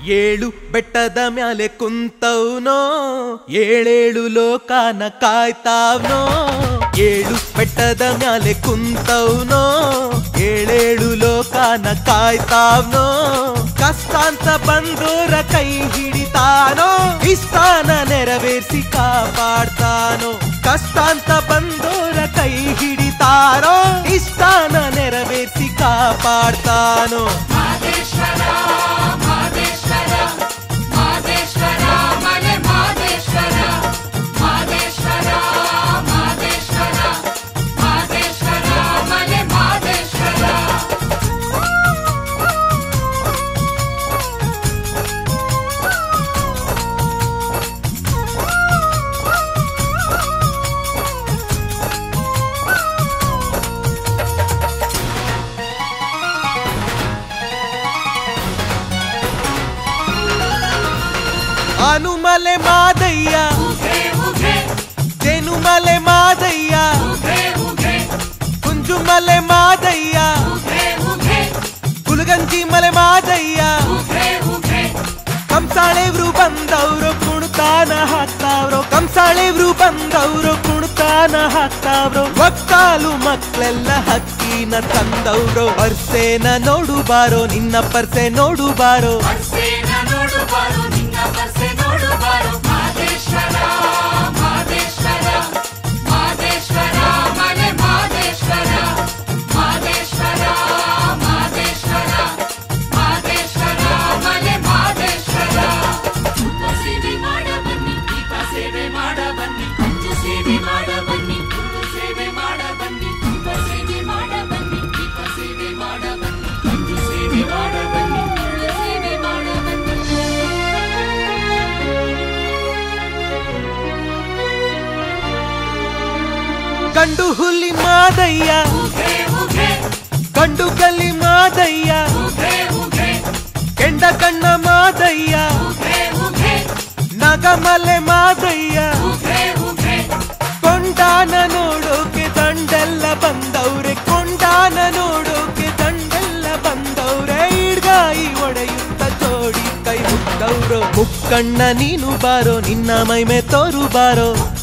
ಏಳು ಬೆಟ್ಟದ ಮ್ಯಾಲೆ ಕುಂತವ್ನೋ ಏಳೇಳು ಲೋಕಾನ ಕಾಯ್ತಾವ್ನೋ ಏಳು ಬೆಟ್ಟದ ಮ್ಯಾಲೆ ಕುಂತವ್ನೋ ಏಳೇಳು ಲೋಕಾನ ಕಾಯ್ತಾವ್ನೋ ಕಷ್ಟ ಅಂತ ಬಂದೋರ ಕೈ ಹಿಡಿತಾನೋ ಇಷ್ಟಾನ ನೆರವೇರಿಸಿ ಕಾಪಾಡ್ತಾನೋ ಕಷ್ಟ ಅಂತ ಬಂದೋರ ಕೈ ಹಿಡಿತಾನೋ ಇಷ್ಟಾನ ನೆರವೇರಿಸಿ ಕಾಪಾಡ್ತಾನೋ ಮಾದೇಶ್ವರ ಮಾದೇಶ್ವರ ಮಾದೇಶ್ವರ ಮಲೆ ಮಾದೇಶ್ವರ ಮಾದೇಶ್ವರ ಮಾದೇಶ್ವರ ಮಾದೇಶ್ವರ ಮಲೆ ಮಾದೇಶ್ವರ ಅನುಮಲೆ ಮಾದಯ್ಯ ಉಘೆ ಉಘೆ ಜೇನುಮಲೆ ಮಾದಯ್ಯ ಉಘೆ ಉಘೆ ಕುಂಜುಮಲೆ ಮಾದಯ್ಯ ಉಘೆ ಉಘೆ ಕುಲಗಂಜಿ ಮಲೆ ಮಾದಯ್ಯ ಉಘೆ ಉಘೆ ಕಂಸಾಳೆವ್ರು ಬಂದವ್ರು ಕುಣತಾನ ಹಾಕ್ತಾವ್ರು ಕಂಸಾಳೆವ್ರು ಬಂದವ್ರು ಕುಣತಾನ ಹಾಕ್ತಾವ್ರು ಒಕ್ಕಾಲು ಮಕ್ಳೆಲ್ಲ ಹಕ್ಕಿನ ತಂದವ್ರು ಪರ್ಸೆನ ನೋಡು ಬಾರೋ ನಿನ್ನ ಪರ್ಸೆ ನೋಡು ಬಾರೋ ಪರ್ಸೇನ ನೋಡು ಬಾರು ನಿನ್ನ ಪರ್ಸೆ ನೋಡು ಬಾರು ಮಾದೇಶ್ವರ ಮಾದೇಶ್ವರ ಮಾದೇಶ್ವರ ಮಲೆ ಮಾದೇಶ್ವರ ಮಾದೇಶ್ವರ ಮಾದೇಶ್ವರ ಮಾದೇಶ್ವರ ಮಲೆ ಮಾದೇಶ್ವರ ತುಪ್ಪ ಸೇವೆ ಮಾಡ ಬನ್ನಿ ದೀಪ ಸೇವೆ ಮಾಡ ಬನ್ನಿ ಹಂಚು ಸೇವೆ ಮಾಡ ಬನ್ನಿ ತುಪ್ಪ ಸೇವೆ ಮಾಡ ಬನ್ನಿ ತುಪ್ಪ ಸೇವೆ ಮಾಡ ಬನ್ನಿ ದೀಪ ಸೇವೆ ಮಾಡ ಬನ್ನಿ ಹಂಚು ಸೇವೆ ಮಾಡ ಬನ್ನಿ ತುಪ್ಪ ಸೇವೆ ಮಾಡ ಬನ್ನಿ ಗಂಡು ಹುಲಿ ಮಾದಯ್ಯ ಉಘೆ ಉಘೆ ಗಂಡು ಗಲ್ಲಿ ಮಾದಯ್ಯ ಉಘೆ ಉಘೆ ಕೆಂಡ ಕಣ್ಣ ಮಾದಯ್ಯ ಉಘೆ ಉಘೆ ನಗಮಲೆ ಮಾದಯ್ಯ ಉಘೆ ಉಘೆ ಕೊಂಡಾನ ನೋಡೋಕೆ ದಂಡೆಲ್ಲ ಬಂದವ್ರೆ ಕೊಂಡಾನ ನೋಡೋಕೆ ದಂಡೆಲ್ಲ ಬಂದವ್ರೆ ಇಡ್ಗಾಯಿ ಒಡೆಯುತ್ತ ಜೋಡಿ ಕೈ ಮುಗ್ದವ್ರು ಮುಕ್ಕಣ್ಣ ನೀನು ಬಾರೋ ನಿನ್ನ ಮೈಮೆ ತೋರು ಬಾರೋ